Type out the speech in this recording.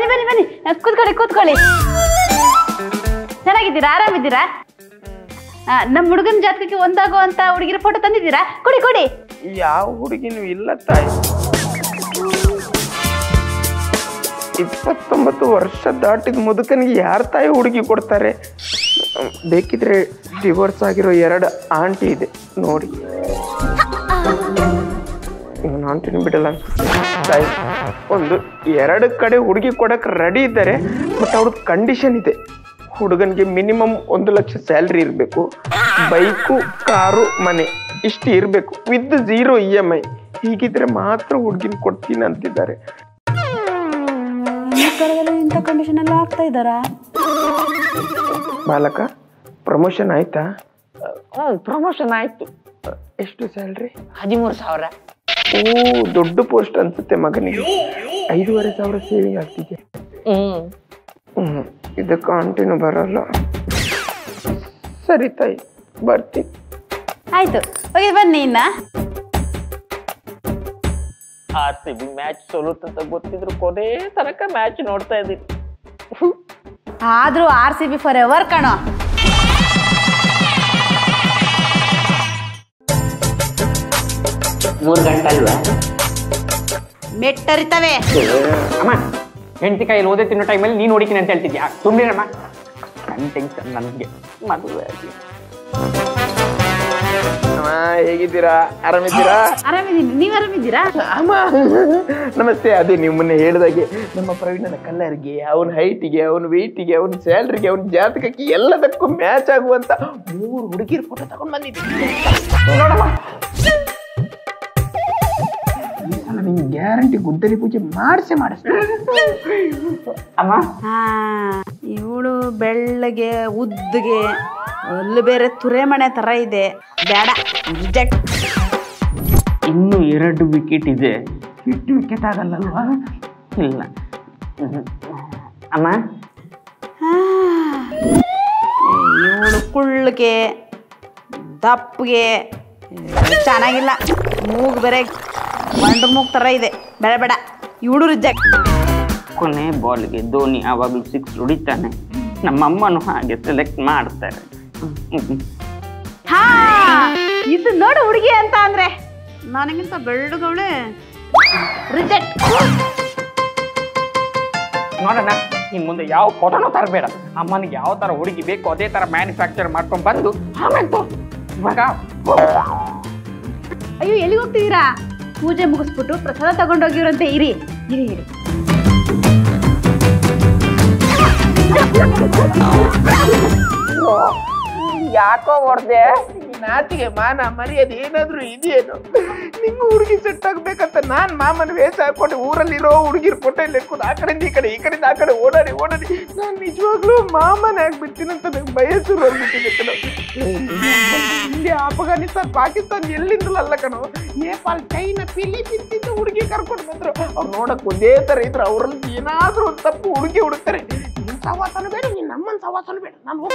ಬನ್ನಿ ಬನ್ನಿ ಬನ್ನಿ ಆ, ಕೂತ್ಕೊಳ್ಳಿ ಕೂತ್ಕೊಳ್ಳಿ ಚೆನ್ನಾಗಿದ್ದೀರಾ ಆರಾಮಿದ್ದೀರಾ ಆ, ನಮ್ಮ ಹುಡುಗನ ಜಾತಕಕ್ಕೆ ಒಂದಾಗುವಂತ ಹುಡುಗಿರ ಫೋಟೋ ತಂದಿದ್ದೀರಾ ಕೊಡಿ ಕೊಡಿ ಯಾವ ಹುಡುಗಿನೂ ಇಲ್ಲ ತಾಯಿ ಇಪ್ಪತ್ತೊಂಬತ್ತು ವರ್ಷ ದಾಟಿದ ಮುದುಕನಿಗೆ ಯಾರ ತಾಯಿ ಹುಡುಗಿ ಕೊಡ್ತಾರೆ ಹ್ಮ್, ಬೇಕಿದ್ರೆ ಡಿವೋರ್ಸ್ ಆಗಿರೋ ಎರಡು ಆಂಟಿ ಇದೆ ನೋಡಿ ಇವನ್ ಆಂಟಿನ ಬಿಡಲ್ಲ ಅನ್ಸುತ್ತೆ ತಾಯಿ ಒಂದು ಎರಡು ಕಡೆ ಹುಡುಗಿ ಕೊಡಕ್ಕೆ ರೆಡಿ ಇದ್ದಾರೆ ಬಟ್ ಅವ್ರದ್ದು ಕಂಡೀಷನ್ ಇದೆ ಹುಡುಗನಿಗೆ ಮಿನಿಮಮ್ ಒಂದು ಲಕ್ಷ ಸ್ಯಾಲ್ರಿ ಇರಬೇಕು ಬೈಕು ಕಾರು ಮನೆ ಇಷ್ಟು ಇರಬೇಕು with zero E M I ಹೀಗಿದ್ರೆ ಮಾತ್ರ ಹುಡುಗಿನ ಕೊಡ್ತೀನಿ ಅಂತಿದ್ದಾರೆ ಈ ಕಾಲದಲ್ಲಿ ಇಂಥ ಕಂಡೀಷನ್ ಎಲ್ಲ ಆಗ್ತಾ ಇದ್ದಾರಾ ಬಾಲಕ ಪ್ರಮೋಷನ್ ಆಯ್ತಾ ಹ್ಞೂ ಪ್ರಮೋಷನ್ ಆಯ್ತು ಎಷ್ಟು ಸ್ಯಾಲ್ರಿ ಹದಿಮೂರು ಸಾವಿರ ಓ ದೊಡ್ಡ ಪೋಸ್ಟ್ ಅನ್ಸುತ್ತೆ ಮಗನಿಗೆ ಐದೂವರೆ ಸಾವಿರ ಸೇವಿಂಗ್ ಆಗ್ತಿದೆ ಹ್ಮ್ ಹ್ಮ್ ಇದಕ್ಕೆ ಆಂಟಿನೂ ಬರಲ್ಲ ಸರಿ ತಾಯಿ ಬರ್ತೀನಿ ಆಯ್ತು ಹೋಗಿ ಬನ್ನಿ ಇನ್ನ ಆರ್ ಸಿ ಬಿ ಮ್ಯಾಚ್ ಸೋಲುತ್ತಂತ ಗೊತ್ತಿದ್ರು ಕೊನೆ ತನಕ ಮ್ಯಾಚ್ ನೋಡ್ತಾ ಇದ್ದೀನಿ ಆದ್ರೂ R C B forever ಕಣೋ ಮೂರು ಗಂಟೆ ಅಲ್ವಾ ಮೆಟ್ಟರಿತವೆ ಅಮ್ಮ ಹೆಂಡತಿ ಕೈಯಲ್ಲಿ ಓದೇ ತಿನ್ನೋ ಟೈಮಲ್ಲಿ ನೀನು ಹೊಡಿತೀನಿ ಅಂತ ಹೇಳ್ತಿದ್ಯಾ ಸುಮ್ಮನಿರಮ್ಮ ನನ್ನ ಟೆನ್ಷನ್ ನನಗೆ ಮದುವೆ ಆಗಿ ಅಮ್ಮ ಹೇಗಿದ್ದೀರಾ ಆರಾಮಿದ್ದೀರಾ ಆರಾಮಿದ್ದೀನಿ ನೀವ್ ಆರಾಮಿದ್ದೀರಾ ಅಮ್ಮ ನಮಸ್ತೆ ಅದೇ ನೀವು ಮೊನ್ನೆ ಹೇಳಿದಾಗೆ ನಮ್ಮ ಪ್ರವೀಣನ ಕಲರ್ಗೆ ಅವನ ಹೈಟಿಗೆ ಅವನ ವೆಯ್ಟಿಗೆ ಅವನ ಸ್ಯಾಲ್ರಿಗೆ ಅವನ ಜಾತಕಕ್ಕೆ ಎಲ್ಲದಕ್ಕೂ ಮ್ಯಾಚ್ ಆಗುವಂತ ಮೂರು ಹುಡುಗಿರ ಫೋಟೋ ತಗೊಂಡ್ ಬಂದಿದ್ದೀನಿ ನೋಡಮ್ಮ ಈ ಸಲ ನಿಮ್ಗೆ ಗ್ಯಾರಂಟಿ ಗುದ್ದಲಿ ಪೂಜೆ ಮಾಡಿಸೇ ಮಾಡಿಸ್ತೀನಿ ಅಮ್ಮ ಹಾ ಇವಳು ಬೆಳ್ಳಗೆ ಉದ್ದಗೆ ಅಲ್ಲಿ ಬೇರೆ ತುರೆಮಣೆ ತರ ಇದೆ ಬೇಡ ರಿಜೆಕ್ಟ್ ಇನ್ನೂ ಎರಡು ವಿಕೆಟ್ ಇದೆ ಎಷ್ಟು ವಿಕೆಟ್ ಆಗಲ್ಲಲ್ವಾ ಇಲ್ಲ ಹ್ಮ್. ಅಮ್ಮ ಇವಳು ಕುಳ್ಳಗೆ ದಪ್ಪಗೆ ಚೆನ್ನಾಗಿಲ್ಲ ಮೂಗು ಬೇರೆ ಬಂಡ್ರ ಮೂಗ್ ತರ ಇದೆ ಬೇಡ ಬೇಡ ಇವಳು ರಿಜೆಕ್ಟ್ ಕೊನೆ ಬಾಲ್ಗೆ ಧೋನಿ ಆವಾಗಲೂ ಸಿಕ್ಸ್ ಹೊಡಿತಾನೆ ನಮ್ಮಮ್ಮನೂ ಹಾಗೆ ಸೆಲೆಕ್ಟ್ ಮಾಡ್ತಾರೆ ಹ್ಮ್. ಹಾ ಇದು ನೋಡು ಹುಡುಗಿ ಅಂತ ಅಂದ್ರೆ ನನಗಿಂತ ಬೆಳ್ಳಗವಳೆ ರಿಜೆಕ್ಟ್ ನೋಡೋಣ ಇನ್ನು ಮುಂದೆ ಯಾವ ಫೋಟೋನೂ ತರಬೇಡ ಅಮ್ಮನಿಗೆ ಯಾವ ಥರ ಹುಡುಗಿ ಬೇಕು ಅದೇ ಥರ ಮ್ಯಾನುಫ್ಯಾಕ್ಚರ್ ಮಾಡ್ಕೊಂಡು ಬಂದು ಆಮೇಲೆ ತೋರ್ಸು. ಇವಾಗ ಅಯ್ಯೋ ಎಲ್ಲಿಗೆ ಹೋಗ್ತಿದ್ದೀರಾ ಪೂಜೆ ಮುಗಿಸ್ಬಿಟ್ಟು ಪ್ರಸಾದ ತಗೊಂಡೋಗಿರಂತೆ ಇರಿ ಇರಿ ಇರಿ ಯಾಕೋ ಹೊಡ್ದೆ ನಾಚಿಗೆ ಮಾನ ಮರ್ಯಾದೆ ಏನಾದ್ರೂ ಇದೆಯೇನು ನಿಂಗೆ ಹುಡುಗಿ ಸೆಟ್ ಆಗ್ಬೇಕಂತ ನಾನ್ ಮಾಮನ ವೇಷ ಹಾಕೊಂಡು ಊರಲ್ಲಿರೋ ಹುಡುಗಿರ್ ಫೋಟೋ ಎಲ್ಲ ಇಟ್ಕೊಂಡು ಆ ಕಡೆಯಿಂದ ಈ ಕಡೆ ಈ ಕಡೆಯಿಂದ ಆ ಕಡೆ ಓಡಾಡಿ ಓಡಾಡಿ ನಾನ್ ನಿಜವಾಗ್ಲೂ ಮಾಮನೇ ಆಗ್ಬಿಡ್ತೀನಿ ಅಂತ ನಂಗೆ ಬಯಸು ಬಂದ್ಬಿಟ್ಟಿದೆ ಕಣೋ ಇಂಡಿಯಾ ಅಫ್ಘಾನಿಸ್ತಾನ್ ಪಾಕಿಸ್ತಾನ್ ಎಲ್ಲಿಂದಲೂ ಅಲ್ಲ ಕಣೋ ನೇಪಾಳ ಚೈನಾ ಫಿಲಿಪೀನ್ಸ್ ಹುಡುಗಿ ಕರ್ಕೊಂಡು ಬಂದ್ರು ಅವ್ರು ನೋಡಕ್ ಒಂದೇ ತರ ಇದ್ರು ಅವ್ರಲ್ಲಿ ಏನಾದ್ರೂ ಒಂದು ತಪ್ಪು ಹುಡುಗಿ ಹುಡುಕ್ತಾರೆ ನಿನ್ ಸವಾಸನ ಬೇಡ ನೀನ್ ನಮ್ಮನ್ ಸವಾಸನ ಬೇಡ ನಾನು